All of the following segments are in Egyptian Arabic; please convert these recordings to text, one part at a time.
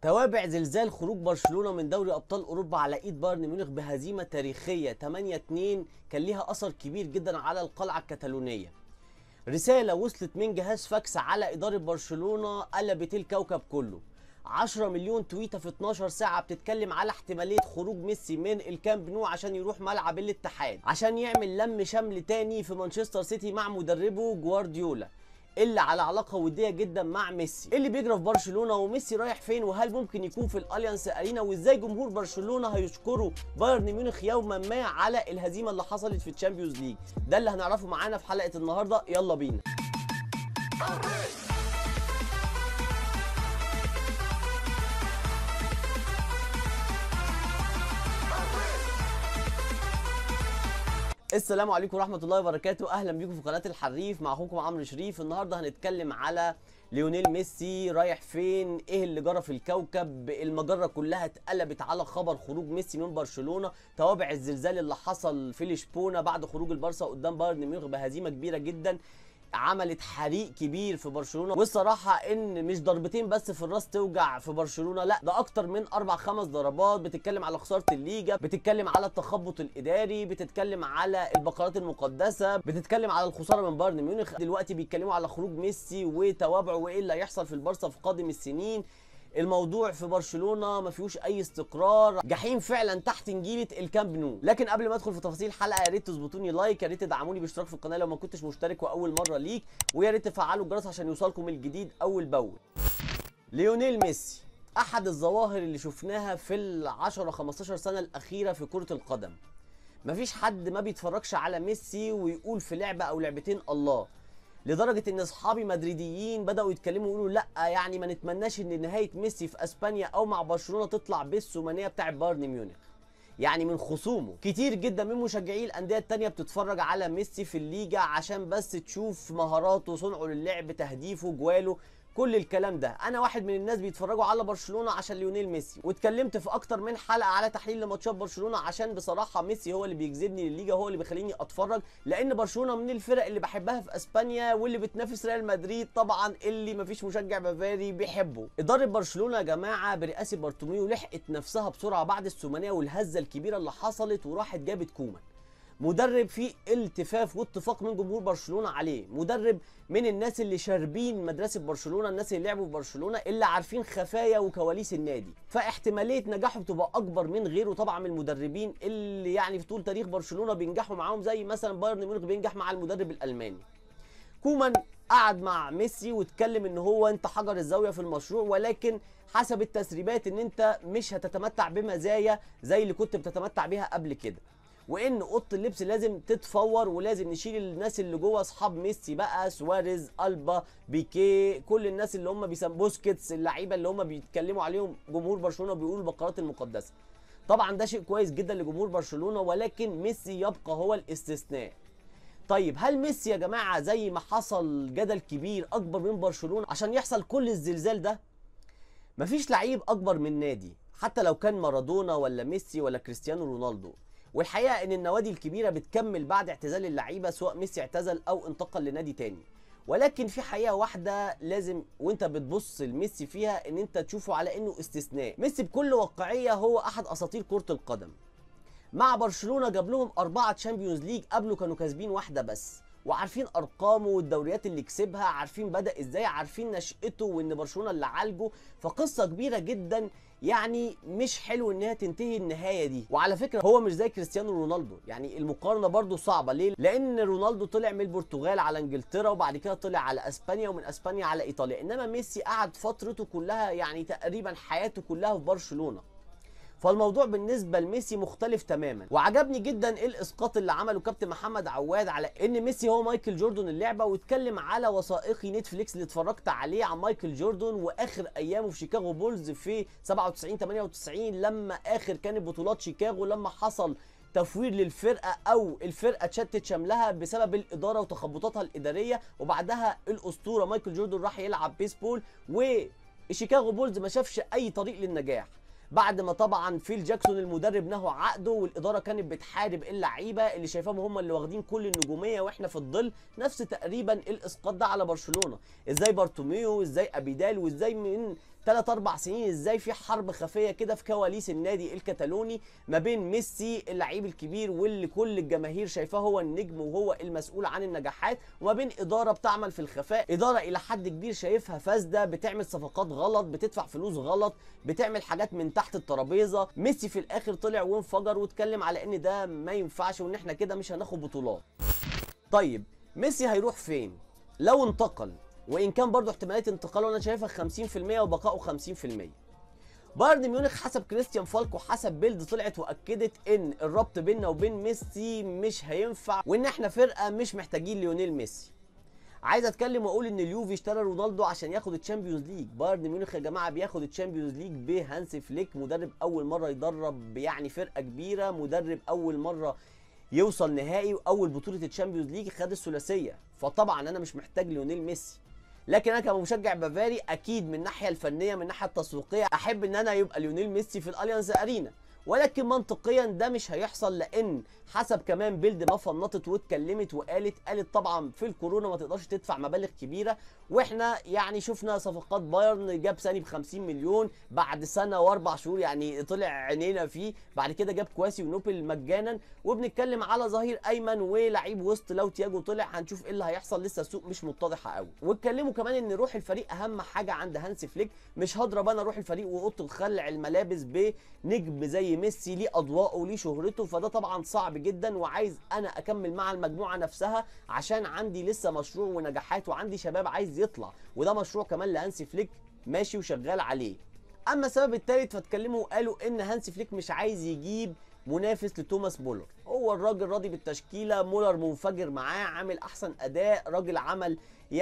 توابع زلزال خروج برشلونه من دوري ابطال اوروبا على ايد بايرن ميونخ بهزيمه تاريخيه 8 2 كان ليها اثر كبير جدا على القلعه الكتالونيه رساله وصلت من جهاز فاكس على اداره برشلونه قلبت الكوكب كله 10 مليون تويته في 12 ساعه بتتكلم على احتماليه خروج ميسي من الكامب نو عشان يروح ملعب الاتحاد عشان يعمل لم شمل تاني في مانشستر سيتي مع مدربه جوارديولا اللي على علاقه وديه جدا مع ميسي اللي بيجرى في برشلونه وميسي رايح فين وهل ممكن يكون في الاليانس ارينا وازاي جمهور برشلونه هيشكروا بايرن ميونخ يوما ما على الهزيمه اللي حصلت في الشامبيونز ليج ده اللي هنعرفه معانا في حلقه النهارده يلا بينا السلام عليكم ورحمه الله وبركاته اهلا بيكم في قناه الحريف مع اخوكم عمرو شريف النهارده هنتكلم على ليونيل ميسي رايح فين ايه اللي جرى في الكوكب المجره كلها اتقلبت على خبر خروج ميسي من برشلونه توابع الزلزال اللي حصل في لشبونه بعد خروج البارسا قدام بايرن ميونخ بهزيمه كبيره جدا عملت حريق كبير في برشلونه والصراحه ان مش ضربتين بس في الراس توجع في برشلونه لا ده اكتر من اربع خمس ضربات بتتكلم على خساره الليجا بتتكلم على التخبط الاداري بتتكلم على البقرات المقدسه بتتكلم على الخساره من بايرن ميونخ دلوقتي بيتكلموا على خروج ميسي وتوابعه وايه اللي هيحصل في البارسا في قادم السنين الموضوع في برشلونه ما فيهوش اي استقرار جحيم فعلا تحت نجيله الكامب نو لكن قبل ما ادخل في تفاصيل الحلقه يا ريت تظبطوني لايك يا ريت تدعموني باشتراك في القناه لو ما كنتش مشترك واول مره ليك ويا ريت تفعلوا الجرس عشان يوصلكم الجديد اول باول ليونيل ميسي احد الظواهر اللي شفناها في ال 10 15 سنه الاخيره في كره القدم مفيش حد ما بيتفرجش على ميسي ويقول في لعبه او لعبتين الله لدرجه ان اصحابي مدريديين بداوا يتكلموا يقولوا لا يعني ما نتمناش ان نهايه ميسي في اسبانيا او مع برشلونه تطلع بالثمانيه بتاع بايرن ميونخ يعني من خصومه كتير جدا من مشجعي الانديه التانية بتتفرج على ميسي في الليجا عشان بس تشوف مهاراته صنعه للعب تهديفه جواله كل الكلام ده انا واحد من الناس بيتفرجوا على برشلونه عشان ليونيل ميسي واتكلمت في اكتر من حلقه على تحليل لماتشات برشلونه عشان بصراحه ميسي هو اللي بيجذبني للليجا هو اللي بيخليني اتفرج لان برشلونه من الفرق اللي بحبها في اسبانيا واللي بتنافس ريال مدريد طبعا اللي مفيش مشجع بافاري بيحبه اداره برشلونه يا جماعه برئاسه بارتوميو لحقت نفسها بسرعه بعد الثمانيه والهزه الكبيره اللي حصلت وراحت جابت كومان مدرب فيه التفاف واتفاق من جمهور برشلونه عليه مدرب من الناس اللي شاربين مدرسه برشلونه الناس اللي لعبوا في برشلونه اللي عارفين خفايا وكواليس النادي فاحتماليه نجاحه بتبقى اكبر من غيره طبعا من المدربين اللي يعني في طول تاريخ برشلونه بينجحوا معاهم زي مثلا بايرن ميونخ بينجح مع المدرب الالماني كومان قعد مع ميسي واتكلم ان هو انت حجر الزاويه في المشروع ولكن حسب التسريبات ان انت مش هتتمتع بمزايا زي اللي كنت بتتمتع بيها قبل كده وان اوضه اللبس لازم تتفور ولازم نشيل الناس اللي جوه اصحاب ميسي بقى سواريز البا بيكي كل الناس اللي هم بيسموا بوسكيتس اللعيبه اللي هم بيتكلموا عليهم جمهور برشلونه بيقولوا البقرات المقدسه طبعا ده شيء كويس جدا لجمهور برشلونه ولكن ميسي يبقى هو الاستثناء طيب هل ميسي يا جماعه زي ما حصل جدل كبير اكبر من برشلونه عشان يحصل كل الزلزال ده مفيش لعيب اكبر من نادي حتى لو كان مارادونا ولا ميسي ولا كريستيانو رونالدو والحقيقه ان النوادي الكبيره بتكمل بعد اعتزال اللعيبه سواء ميسي اعتزل او انتقل لنادي تاني ولكن في حقيقه واحده لازم وانت بتبص لميسي فيها ان انت تشوفه على انه استثناء ميسي بكل واقعيه هو احد اساطير كره القدم مع برشلونه جاب لهم اربعه تشامبيونز ليج قبله كانوا كاسبين واحده بس وعارفين ارقامه والدوريات اللي كسبها عارفين بدا ازاي عارفين نشأته وان برشلونه اللي عالجه فقصه كبيره جدا يعني مش حلو انها تنتهي النهايه دي وعلى فكره هو مش زي كريستيانو رونالدو يعني المقارنه برضو صعبه ليه لان رونالدو طلع من البرتغال على انجلترا وبعد كده طلع على اسبانيا ومن اسبانيا على ايطاليا انما ميسي قعد فترته كلها يعني تقريبا حياته كلها في برشلونه فالموضوع بالنسبه لميسي مختلف تماما وعجبني جدا الاسقاط اللي عمله كابتن محمد عواد على ان ميسي هو مايكل جوردن اللعبه واتكلم على وثائقي نتفليكس اللي اتفرجت عليه عن مايكل جوردن واخر ايامه في شيكاغو بولز في 97 98 لما اخر كانت بطولات شيكاغو لما حصل تفوير للفرقه او الفرقه اتشتت شملها بسبب الاداره وتخبطاتها الاداريه وبعدها الاسطوره مايكل جوردن راح يلعب بيسبول وشيكاغو بولز ما شافش اي طريق للنجاح بعد ما طبعا فيل جاكسون المدرب نهوا عقده والاداره كانت بتحارب اللعيبه اللي شايفاهم هم اللي واخدين كل النجوميه واحنا في الظل نفس تقريبا الاسقاط ده على برشلونه ازاي بارتوميو ازاي ابيدال وازاي من 3 4 سنين ازاي في حرب خفيه كده في كواليس النادي الكتالوني ما بين ميسي اللعيب الكبير واللي كل الجماهير شايفاه هو النجم وهو المسؤول عن النجاحات وما بين اداره بتعمل في الخفاء اداره الى حد كبير شايفها فاسده بتعمل صفقات غلط بتدفع فلوس غلط بتعمل حاجات من تحت الترابيزه ميسي في الاخر طلع وانفجر واتكلم على ان ده ما ينفعش وان احنا كده مش هناخد بطولات طيب ميسي هيروح فين لو انتقل وان كان برضه احتماليه انتقاله انا شايفها 50% وبقائه 50% بايرن ميونخ حسب كريستيان فالك وحسب بيلد طلعت واكدت ان الربط بيننا وبين ميسي مش هينفع وان احنا فرقه مش محتاجين ليونيل ميسي عايز اتكلم واقول ان اليوفي اشترى رونالدو عشان ياخد الشامبيونز ليج بايرن ميونخ يا جماعه بياخد الشامبيونز ليج بهانس فليك مدرب اول مره يدرب يعني فرقه كبيره مدرب اول مره يوصل نهائي واول بطوله الشامبيونز ليج خد الثلاثيه فطبعا انا مش محتاج ليونيل ميسي لكن انا كمشجع بافاري اكيد من الناحيه الفنيه من الناحيه التسويقيه احب ان انا يبقى ليونيل ميسي في الاليانز ارينا ولكن منطقيا ده مش هيحصل لان حسب كمان بيلد ما فنطت واتكلمت وقالت قالت طبعا في الكورونا ما تقدرش تدفع مبالغ كبيره واحنا يعني شفنا صفقات بايرن جاب ساني ب 50 مليون بعد سنه واربع شهور يعني طلع عينينا فيه بعد كده جاب كواسي ونوبل مجانا وبنتكلم على ظهير ايمن ولعيب وسط لو تياجو طلع هنشوف ايه اللي هيحصل لسه السوق مش متضحه قوي واتكلموا كمان ان روح الفريق اهم حاجه عند هانس فليك مش هضرب انا روح الفريق واوضه خلع الملابس بنجم زي ميسي ليه اضواءه وليه شهرته فده طبعا صعب جدا وعايز انا اكمل مع المجموعه نفسها عشان عندي لسه مشروع ونجاحات وعندي شباب عايز يطلع وده مشروع كمان لهانسي فليك ماشي وشغال عليه اما السبب الثالث فاتكلموا وقالوا ان هانسي فليك مش عايز يجيب منافس لتوماس مولر هو الراجل راضي بالتشكيله مولر منفجر معاه عامل احسن اداء راجل عمل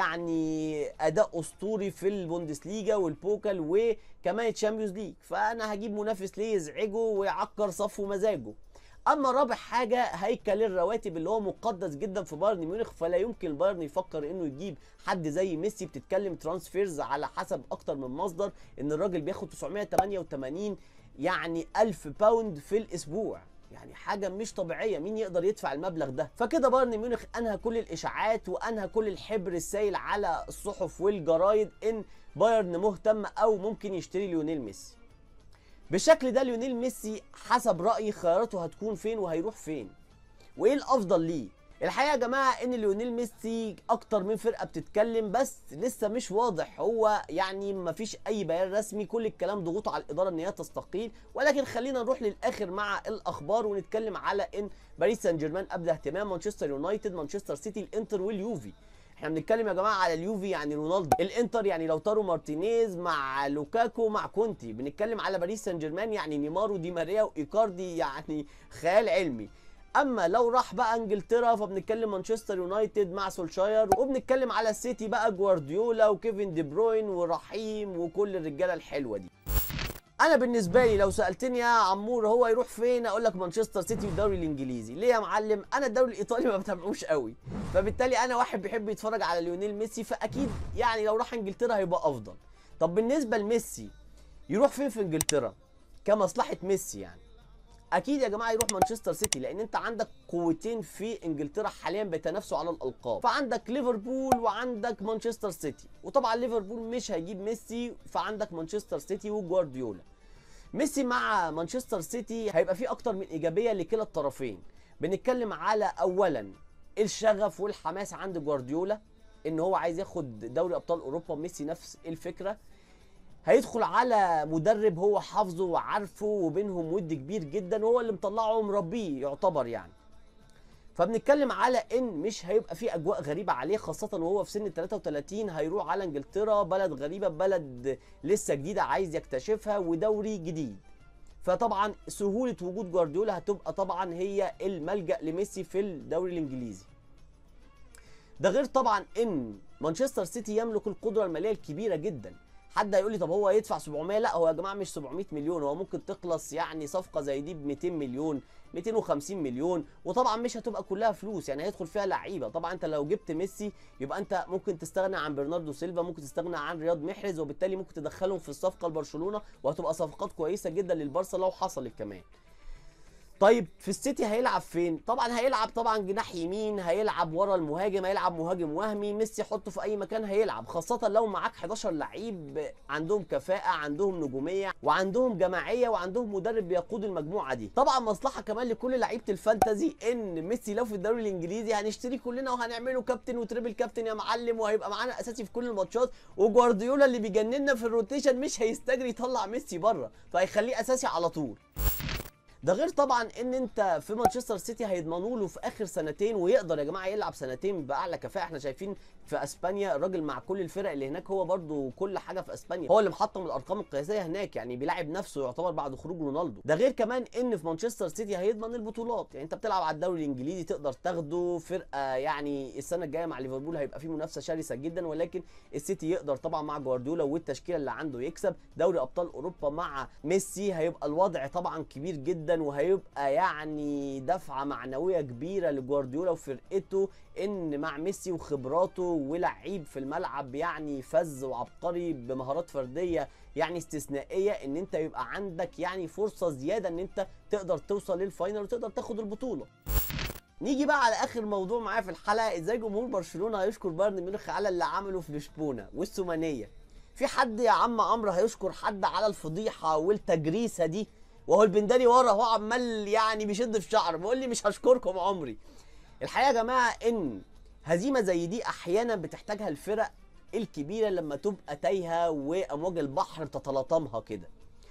يعني اداء اسطوري في البوندسليجا والبوكال وكمان الشامبيونز ليج فانا هجيب منافس ليه يزعجه ويعكر صفو مزاجه اما رابع حاجه هيكل الرواتب اللي هو مقدس جدا في بايرن ميونخ فلا يمكن البايرن يفكر انه يجيب حد زي ميسي بتتكلم ترانسفيرز على حسب اكتر من مصدر ان الراجل بياخد 988 يعني 1000 باوند في الاسبوع يعني حاجه مش طبيعيه مين يقدر يدفع المبلغ ده فكده بايرن ميونخ انهى كل الاشاعات وانهى كل الحبر السايل على الصحف والجرايد ان بايرن مهتم او ممكن يشتري ليونيل ميسي بالشكل ده ليونيل ميسي حسب رايي خياراته هتكون فين وهيروح فين وايه الافضل ليه الحقيقه يا جماعه ان ليونيل ميسي اكتر من فرقه بتتكلم بس لسه مش واضح هو يعني ما فيش اي بيان رسمي كل الكلام ضغوط على الاداره ان هي تستقيل ولكن خلينا نروح للاخر مع الاخبار ونتكلم على ان باريس سان جيرمان ابدى اهتمام مانشستر يونايتد مانشستر سيتي الانتر واليوفي احنا بنتكلم يا جماعه على اليوفي يعني رونالدو الانتر يعني لوتارو مارتينيز مع لوكاكو مع كونتي بنتكلم على باريس سان جيرمان يعني نيمار ودي ماريا وايكاردي يعني خيال علمي اما لو راح بقى انجلترا فبنتكلم مانشستر يونايتد مع سولشاير وبنتكلم على السيتي بقى جوارديولا وكيفن دي بروين ورحيم وكل الرجاله الحلوه دي انا بالنسبه لي لو سالتني يا عمور هو يروح فين اقول لك مانشستر سيتي والدوري الانجليزي ليه يا معلم انا الدوري الايطالي ما بتابعوش قوي فبالتالي انا واحد بيحب يتفرج على ليونيل ميسي فاكيد يعني لو راح انجلترا هيبقى افضل طب بالنسبه لميسي يروح فين في انجلترا كمصلحه ميسي يعني اكيد يا جماعه يروح مانشستر سيتي لان انت عندك قوتين في انجلترا حاليا بيتنافسوا على الالقاب فعندك ليفربول وعندك مانشستر سيتي وطبعا ليفربول مش هيجيب ميسي فعندك مانشستر سيتي وجوارديولا ميسي مع مانشستر سيتي هيبقى فيه اكتر من ايجابيه لكلا الطرفين بنتكلم على اولا الشغف والحماس عند جوارديولا ان هو عايز ياخد دوري ابطال اوروبا ميسي نفس الفكره هيدخل على مدرب هو حافظه وعارفه وبينهم ود كبير جدا وهو اللي مطلعه ومربيه يعتبر يعني فبنتكلم على ان مش هيبقى في اجواء غريبه عليه خاصه وهو في سن 33 هيروح على انجلترا بلد غريبه بلد لسه جديده عايز يكتشفها ودوري جديد فطبعا سهوله وجود جوارديولا هتبقى طبعا هي الملجا لميسي في الدوري الانجليزي ده غير طبعا ان مانشستر سيتي يملك القدره الماليه الكبيره جدا حد هيقول لي طب هو يدفع 700 لا هو يا جماعه مش 700 مليون هو ممكن تخلص يعني صفقه زي دي ب 200 مليون 250 مليون وطبعا مش هتبقى كلها فلوس يعني هيدخل فيها لعيبه طبعا انت لو جبت ميسي يبقى انت ممكن تستغنى عن برناردو سيلفا ممكن تستغنى عن رياض محرز وبالتالي ممكن تدخلهم في الصفقه لبرشلونه وهتبقى صفقات كويسه جدا للبارسا لو حصلت كمان طيب في السيتي هيلعب فين طبعا هيلعب طبعا جناح يمين هيلعب ورا المهاجم هيلعب مهاجم وهمي ميسي حطه في اي مكان هيلعب خاصه لو معاك 11 لعيب عندهم كفاءه عندهم نجوميه وعندهم جماعيه وعندهم مدرب بيقود المجموعه دي طبعا مصلحه كمان لكل لعيبه الفانتازي ان ميسي لو في الدوري الانجليزي هنشتريه كلنا وهنعمله كابتن وتريبل كابتن يا معلم وهيبقى معانا اساسي في كل الماتشات وجوارديولا اللي بيجننا في الروتيشن مش هيستجري يطلع ميسي بره فهيخليه اساسي على طول ده غير طبعا ان انت في مانشستر سيتي هيضمنوا له في اخر سنتين ويقدر يا جماعه يلعب سنتين باعلى كفاءه احنا شايفين في اسبانيا الراجل مع كل الفرق اللي هناك هو برده كل حاجه في اسبانيا هو اللي محطم الارقام القياسيه هناك يعني بيلاعب نفسه يعتبر بعد خروج رونالدو ده غير كمان ان في مانشستر سيتي هيضمن البطولات يعني انت بتلعب على الدوري الانجليزي تقدر تاخده فرقه يعني السنه الجايه مع ليفربول هيبقى فيه منافسه شرسه جدا ولكن السيتي يقدر طبعا مع جوارديولا والتشكيله اللي عنده يكسب دوري ابطال اوروبا مع ميسي هيبقى الوضع طبعا كبير جدا وهيبقى يعني دفعه معنويه كبيره لجوارديولا وفرقته ان مع ميسي وخبراته ولعيب في الملعب يعني فز وعبقري بمهارات فرديه يعني استثنائيه ان انت يبقى عندك يعني فرصه زياده ان انت تقدر توصل للفاينل وتقدر تاخد البطوله نيجي بقى على اخر موضوع معايا في الحلقه ازاي جمهور برشلونه هيشكر بايرن ميونخ على اللي عمله في لشبونه والسومانيه في حد يا عم عمرو هيشكر حد على الفضيحه والتجريسه دي وهو البنداني ورا هو عمال يعني بيشد في شعره بيقول لي مش هشكركم عمري الحقيقه يا جماعه ان هزيمه زي دي احيانا بتحتاجها الفرق الكبيره لما تبقى تايهه وامواج البحر تتلاطمها كده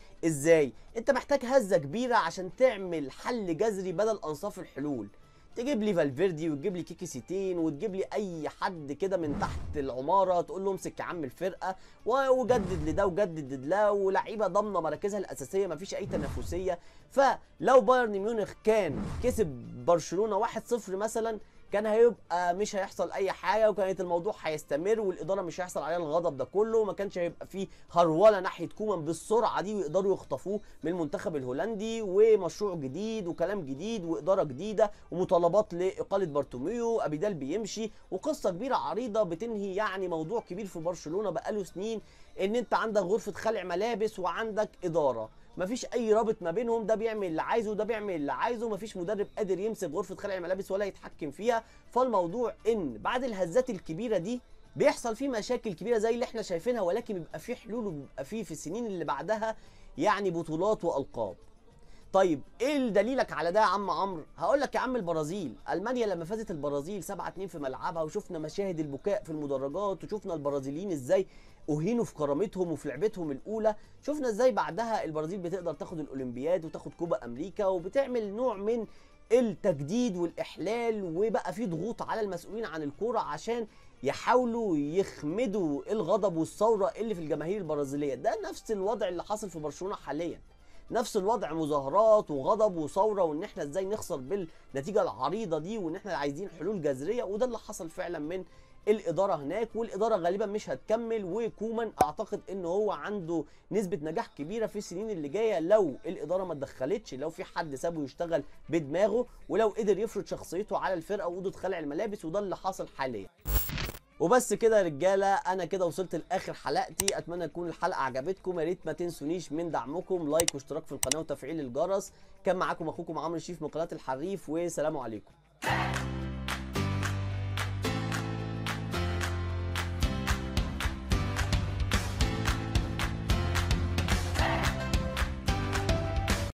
ازاي انت محتاج هزه كبيره عشان تعمل حل جذري بدل انصاف الحلول تجيب لي فالفيردي وتجيب لي كيكي سيتين وتجيب لي اي حد كده من تحت العماره تقول له امسك يا عم الفرقه وجدد لده وجدد لده ولعيبه ضامنه مراكزها الاساسيه مفيش اي تنافسيه فلو بايرن ميونخ كان كسب برشلونه 1-0 مثلا كان هيبقى مش هيحصل اي حاجه وكانت الموضوع هيستمر والاداره مش هيحصل عليها الغضب ده كله وما كانش هيبقى فيه هروله ناحيه كومان بالسرعه دي ويقدروا يخطفوه من المنتخب الهولندي ومشروع جديد وكلام جديد واداره جديده ومطالبات لاقاله بارتوميو ابيدال بيمشي وقصه كبيره عريضه بتنهي يعني موضوع كبير في برشلونه بقاله سنين ان انت عندك غرفه خلع ملابس وعندك اداره مفيش اي رابط ما بينهم ده بيعمل اللي عايزه وده بيعمل اللي عايزه مفيش مدرب قادر يمسك غرفه خلع الملابس ولا يتحكم فيها فالموضوع ان بعد الهزات الكبيره دي بيحصل فيه مشاكل كبيره زي اللي احنا شايفينها ولكن بيبقى فيه حلول وبيبقى فيه في السنين اللي بعدها يعني بطولات والقاب طيب ايه دليلك على ده يا عم عمرو هقول لك يا عم البرازيل المانيا لما فازت البرازيل 7 2 في ملعبها وشفنا مشاهد البكاء في المدرجات وشفنا البرازيليين ازاي اهينوا في كرامتهم وفي لعبتهم الاولى شفنا ازاي بعدها البرازيل بتقدر تاخد الاولمبياد وتاخد كوبا امريكا وبتعمل نوع من التجديد والاحلال وبقى في ضغوط على المسؤولين عن الكوره عشان يحاولوا يخمدوا الغضب والثوره اللي في الجماهير البرازيليه ده نفس الوضع اللي حاصل في برشلونه حاليا نفس الوضع مظاهرات وغضب وثوره وان احنا ازاي نخسر بالنتيجه العريضه دي وان احنا عايزين حلول جذريه وده اللي حصل فعلا من الاداره هناك والاداره غالبا مش هتكمل وكومان اعتقد ان هو عنده نسبه نجاح كبيره في السنين اللي جايه لو الاداره ما اتدخلتش لو في حد سابه يشتغل بدماغه ولو قدر يفرض شخصيته على الفرقه واوضه خلع الملابس وده اللي حاصل حاليا وبس كده يا رجاله انا كده وصلت لاخر حلقتي اتمنى تكون الحلقه عجبتكم يا ريت ما تنسونيش من دعمكم لايك واشتراك في القناه وتفعيل الجرس كان معاكم اخوكم عمرو شريف من قناه الحريف وسلام عليكم